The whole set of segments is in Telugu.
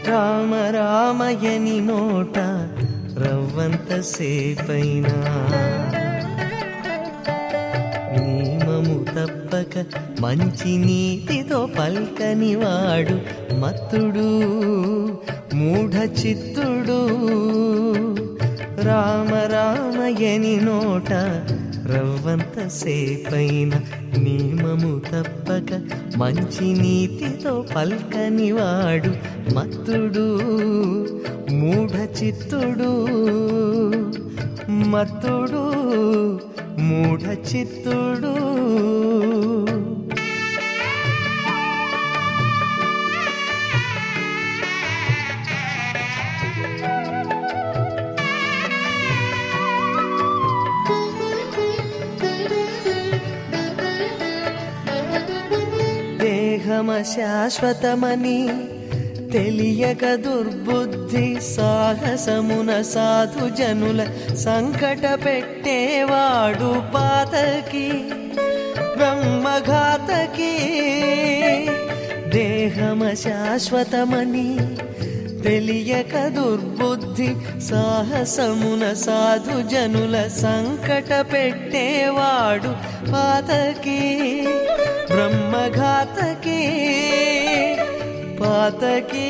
రామ రామయని నోట రవ్వంత సేపైనా నియమము తప్పక మంచి నీతితో పల్కని వాడు మత్తుడు మూఢ చిత్తుడు రామ రామయని నోట రవ్వంత సేపైన నియమము తప్పక మంచి నీతితో పల్కని వాడు మత్తుడు మూఢ చిత్తుడు మత్తుడు మూఢ చిత్తుడు దేహమ శాశ్వతమని తెలియక దుర్బుద్ధి సాహసమున సాధు జనుల సంకట పెట్టేవాడు పాతకి బ్రహ్మఘాతకి దేహమ శాశ్వతమని తెలియక దుర్బుద్ధి సాహసమున సాధు జనుల సంకట పెట్టేవాడు పాతకి బ్రహ్మఘాతకి పాతకి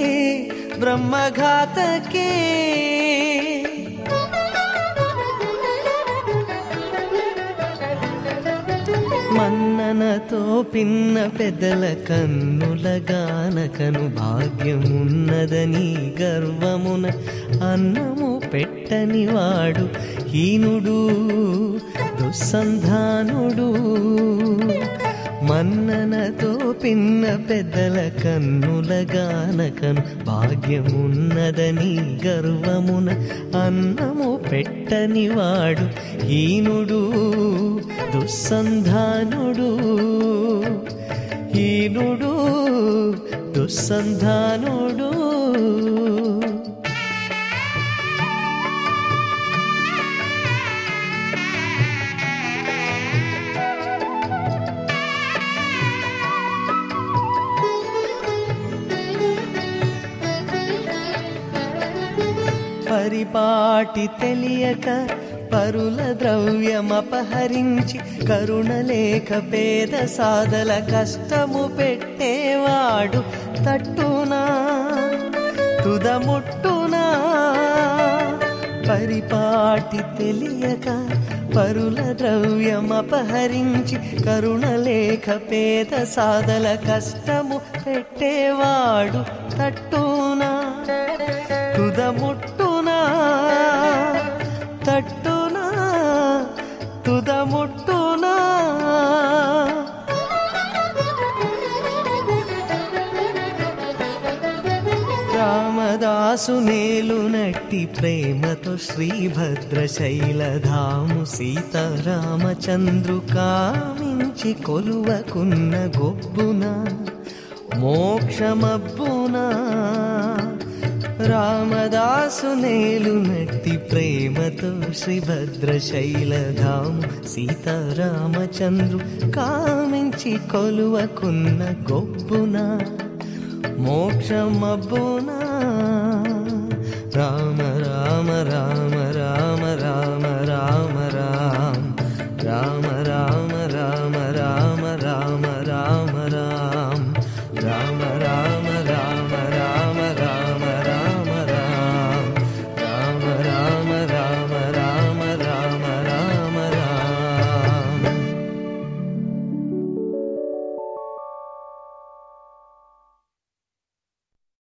బ్రహ్మఘాతకి మన్ననతో పిన్న పెద్దల కన్నుల గానకను భాగ్యమున్నదని గర్వమున అన్నము పెట్టని వాడు హీనుడు దుస్సంధానుడు మన్ననతో పిన్న పెద్దల కన్నుల గానకను భాగ్యమున్నదని గర్వమున అన్నము పెట్టని వాడు హీనుడు దుస్సంధానుడు హీనుడు దుస్సంధానుడు పరిపాటి తెలియక పరుల ద్రవ్యమపహరించి కరుణ లేక పేద సాదల కష్టము పెట్టేవాడు తట్టునా తుదముట్టునా పరిపాటి తెలియక పరుల ద్రవ్యమపహరించి కరుణ లేక పేద సాదల కష్టము పెట్టేవాడు తట్టునా తుదముట్టునా తట్టునా తుదముట్టునా రామదాసు నేలు నట్టి ప్రేమతో శ్రీభద్ర శైలధాము సీతారామచంద్రు కామించి కొలువకున్న గొబ్బున మోక్షమబ్బునా రామదాసు నేలు నట్టి ప్రేమతో శ్రీభద్ర శైలధాము సీతారామచంద్రు కామించి కొలువకున్న గొబ్బున మోక్షమబ్బునా రామ